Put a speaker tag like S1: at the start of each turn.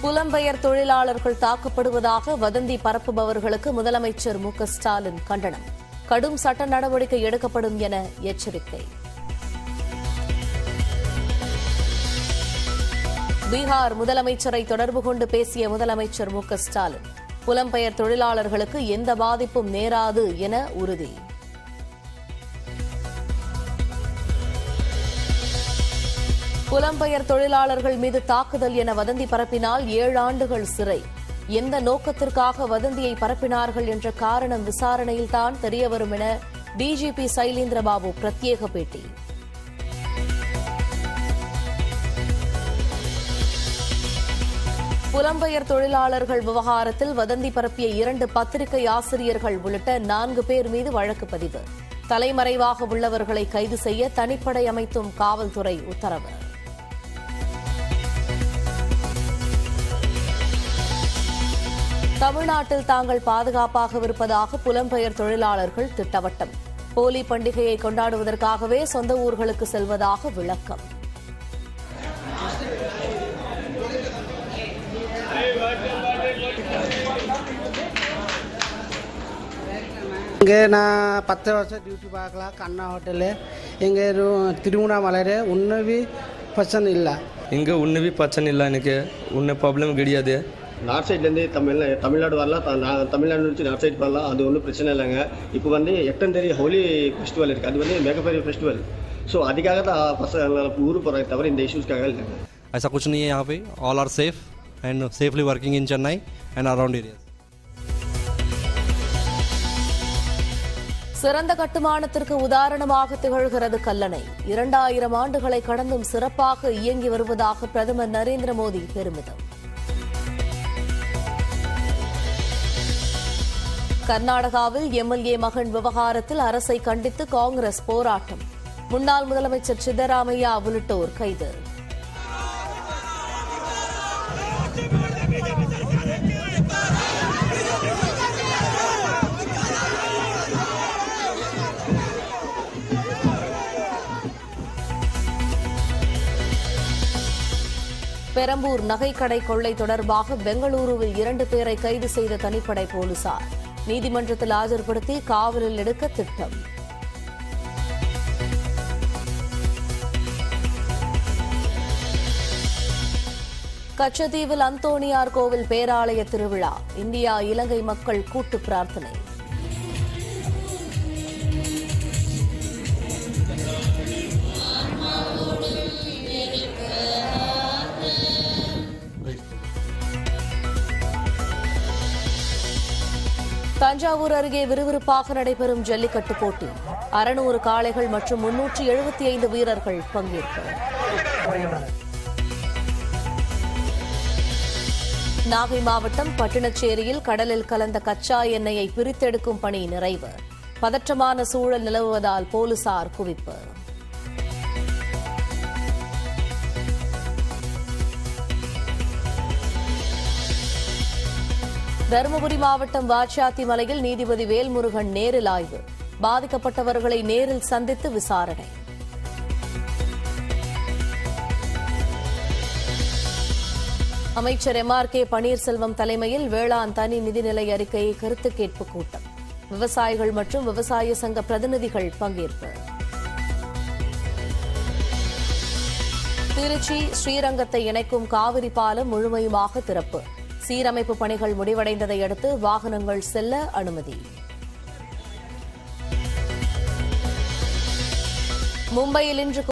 S1: புலம்பெயர் தொழிலாளர்கள் தாக்கப்படுவதாக வதந்தி பரப்புபவர்களுக்கு முதலமைச்சர் மு க ஸ்டாலின் கண்டனம் கடும் சட்ட நடவடிக்கை எடுக்கப்படும் என எச்சரிக்கை பீகார் முதலமைச்சரை தொடர்பு கொண்டு பேசிய முதலமைச்சர் மு க ஸ்டாலின் புலம்பெயர் தொழிலாளர்களுக்கு எந்த பாதிப்பும் நேராது என உறுதி புலம்பெயர் தொழிலாளர்கள் மீது தாக்குதல் என வதந்தி பரப்பினால் ஏழு ஆண்டுகள் சிறை எந்த நோக்கத்திற்காக வதந்தியை பரப்பினார்கள் என்ற காரணம் விசாரணையில்தான் தெரியவரும் என டிஜிபி சைலேந்திரபாபு பிரத்யேக பேட்டி புலம்பெயர் தொழிலாளர்கள் விவகாரத்தில் வதந்தி பரப்பிய இரண்டு பத்திரிகை ஆசிரியர்கள் உள்ளிட்ட நான்கு பேர் மீது வழக்கு பதிவு தலைமறைவாக உள்ளவர்களை கைது செய்ய தனிப்படை அமைத்தும் காவல்துறை உத்தரவு தமிழ்நாட்டில் தாங்கள் பாதுகாப்பாக இருப்பதாக புலம்பெயர் தொழிலாளர்கள் திட்டவட்டம் ஹோலி பண்டிகையை கொண்டாடுவதற்காகவே சொந்த ஊர்களுக்கு செல்வதாக விளக்கம்
S2: இங்கே நான் பத்து வருஷம் டியூட்டி பார்க்கலாம் கண்ணா ஹோட்டலு எங்கள் ரூ திருவண்ணாமலையில் உன்னவி பிரச்சனை இல்லை
S3: இங்கே ஒன்று பி பிரச்சனை இல்லை எனக்கு ஒன்று ப்ராப்ளம் கிடையாது
S4: நார்த் சைட்லேருந்து தமிழ் தமிழ்நாடு வரலாம் த- நான் தமிழ்நாடு నుంచి நார்த் சைட் வரலாம் அது ஒன்றும் பிரச்சனை இல்லைங்க இப்போ வந்து எட்டாம் தேதி ஹோலி ஃபெஸ்டிவல் இருக்குது அது வந்து மிகப்பெரிய ஃபெஸ்டிவல் ஸோ அதுக்காக தான் பசங்க ஊருக்கு போகிறத தவிர இந்த இஷ்யூஸ்க்காக இல்லைங்க
S5: ऐसा कुछ नहीं है यहाँ पे all are safe and safely working in Chennai and around areas
S1: சிறந்த கட்டுமானத்திற்கு உதாரணமாக திகழ்கிறது கல்லணை இரண்டாயிரம் ஆண்டுகளை கடந்தும் சிறப்பாக இயங்கி வருவதாக பிரதமர் நரேந்திர மோடி பெருமிதம் கர்நாடகாவில் எம்எல்ஏ மகன் விவகாரத்தில் அரசை கண்டித்து காங்கிரஸ் போராட்டம் முன்னாள் முதலமைச்சர் சித்தராமையா உள்ளிட்டோர் கைது பெரம்பூர் நகைக்கடை கொள்ளை தொடர்பாக பெங்களூருவில் இரண்டு பேரை கைது செய்த தனிப்படை போலீசார் நீதிமன்றத்தில் ஆஜர்படுத்தி காவலில் எடுக்க திட்டம் கச்சத்தீவில் அந்தோணியார் கோவில் பேராலய திருவிழா இந்தியா இலங்கை மக்கள் கூட்டு பிரார்த்தனை தஞ்சாவூர் அருகே விறுவிறுப்பாக நடைபெறும் ஜல்லிக்கட்டு போட்டி அறுநூறு காளைகள் மற்றும் முன்னூற்றி எழுபத்தி ஐந்து வீரர்கள் பங்கேற்பு நாகை மாவட்டம் பட்டினச்சேரியில் கடலில் கலந்த கச்சா எண்ணெயை பிரித்தெடுக்கும் பணி நிறைவு பதற்றமான சூழல் நிலவுவதால் போலீசார் குவிப்பு தருமபுரி மாவட்டம் வாச்சாத்தி மலையில் நீதிபதி வேல்முருகன் நேரில் ஆய்வு பாதிக்கப்பட்டவர்களை நேரில் சந்தித்து விசாரணை அமைச்சர் எம் ஆர் கே பன்னீர்செல்வம் தலைமையில் வேளாண் தனி நிதிநிலை அறிக்கை கருத்து கேட்பு கூட்டம் விவசாயிகள் மற்றும் விவசாய சங்க பிரதிநிதிகள் பங்கேற்பு திருச்சி ஸ்ரீரங்கத்தை இணைக்கும் காவிரி பாலம் முழுமையுமாக திறப்பு சீரமைப்பு பணிகள் முடிவடைந்ததை அடுத்து வாகனங்கள் செல்ல அனுமதி மும்பையில் இன்று